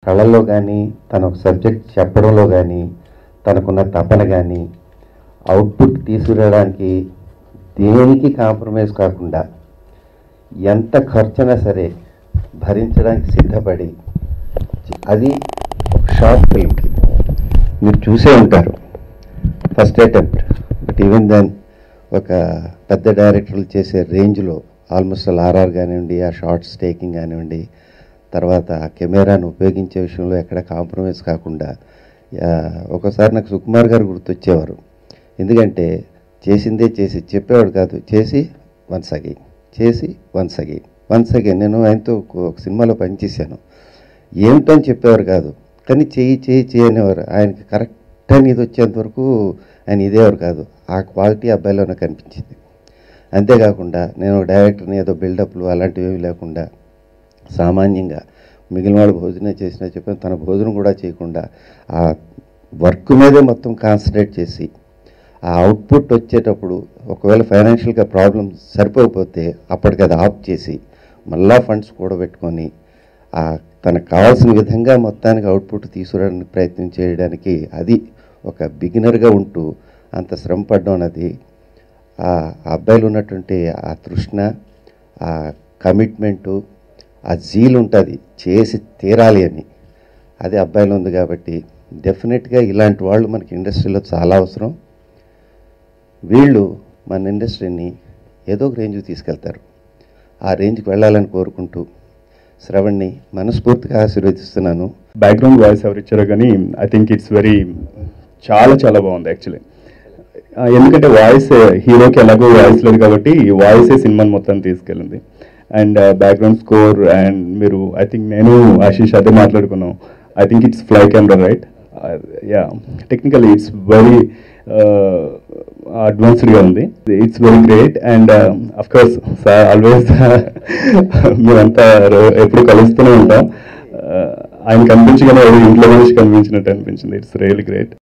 కళల్లో కానీ తన ఒక సబ్జెక్ట్ చెప్పడంలో కానీ తనకున్న తపన కానీ అవుట్పుట్ తీసుకురావడానికి దేనికి కాంప్రమైజ్ కాకుండా ఎంత ఖర్చైనా సరే భరించడానికి సిద్ధపడి అది ఒక షార్ట్ ఫిల్మ్కి మీరు చూసే ఉంటారు first attempt but even then ఒక పెద్ద డైరెక్టర్లు చేసే రేంజ్లో ఆల్మోస్ట్ ఆల్ ఆర్ఆర్ కానివ్వండి ఆ షార్ట్స్ టేకింగ్ కానివ్వండి తర్వాత ఆ కెమెరాను ఉపయోగించే విషయంలో ఎక్కడ కాంప్రమైజ్ కాకుండా ఆ, ఒకసారి నాకు సుకుమార్ గారు గుర్తొచ్చేవారు ఎందుకంటే చేసిందే చేసి చెప్పేవాడు కాదు చేసి వన్స్ అగైన్ చేసి వన్స్ అగైన్ వన్స్ అగైన్ నేను ఆయనతో ఒక ఒక సినిమాలో పనిచేశాను ఏమిటో అని చెప్పేవారు కాదు కానీ చేయి చేయి చేయి అనేవారు ఆయనకి కరెక్ట్ అని ఇది వచ్చేంత వరకు ఆయన ఇదేవారు కాదు ఆ క్వాలిటీ అబ్బాయిలో నాకు కనిపించింది అంతేకాకుండా నేను డైరెక్టర్ని ఏదో బిల్డప్లు అలాంటివి ఏమీ లేకుండా సామాన్యంగా మిగిలిన వాళ్ళు భోజనం చేసినా చెప్పాను తన భోజనం కూడా చేయకుండా ఆ వర్క్ మీదే మొత్తం కాన్సన్ట్రేట్ చేసి ఆ అవుట్పుట్ వచ్చేటప్పుడు ఒకవేళ ఫైనాన్షియల్గా ప్రాబ్లం సరిపోకపోతే అప్పటికి అది ఆఫ్ చేసి మళ్ళా ఫండ్స్ కూడబెట్టుకొని ఆ తనకు కావాల్సిన విధంగా మొత్తానికి అవుట్పుట్ తీసుకురావడానికి ప్రయత్నం చేయడానికి అది ఒక బిగినర్గా ఉంటూ అంత శ్రమ పడడం అన్నది ఆ అబ్బాయిలు ఉన్నటువంటి ఆ తృష్ణ ఆ కమిట్మెంటు ఆ జీల్ ఉంటుంది చేసి తీరాలి అని అది అబ్బాయిలో ఉంది కాబట్టి డెఫినెట్గా ఇలాంటి వాళ్ళు మనకి ఇండస్ట్రీలో చాలా అవసరం వీళ్ళు మన ఇండస్ట్రీని ఏదో ఒక రేంజ్కి తీసుకెళ్తారు ఆ రేంజ్కి వెళ్ళాలని కోరుకుంటూ శ్రవణ్ణి మనస్ఫూర్తిగా ఆశీర్వదిస్తున్నాను బ్యాక్గ్రౌండ్ వాయిస్ ఎవరు ఇచ్చారో కానీ ఐ థింక్ ఇట్స్ వెరీ చాలా చాలా బాగుంది యాక్చువల్లీ ఎందుకంటే వాయిస్ హీరోకి ఎలాగో వాయిస్ లేదు కాబట్టి ఈ వాయిసే సినిమాని మొత్తం తీసుకెళ్ళింది అండ్ బ్యాక్గ్రౌండ్ స్కోర్ అండ్ మీరు ఐ థింక్ నేను ఆశీష్ అదే మాట్లాడుకున్నాం I think it's fly camera right yeah technically it's very అడ్వాన్స్డ్గా ఉంది it's very great and of course sir always మేమంతా రో- ఎప్పుడు కలుస్తూనే ఉంటాం Uh, ఆయన కనిపించగానే ఎవరు ఇంట్లో మనిషి కనిపించినట్టు అనిపించింది ఇట్స్ రియలీ గ్రేట్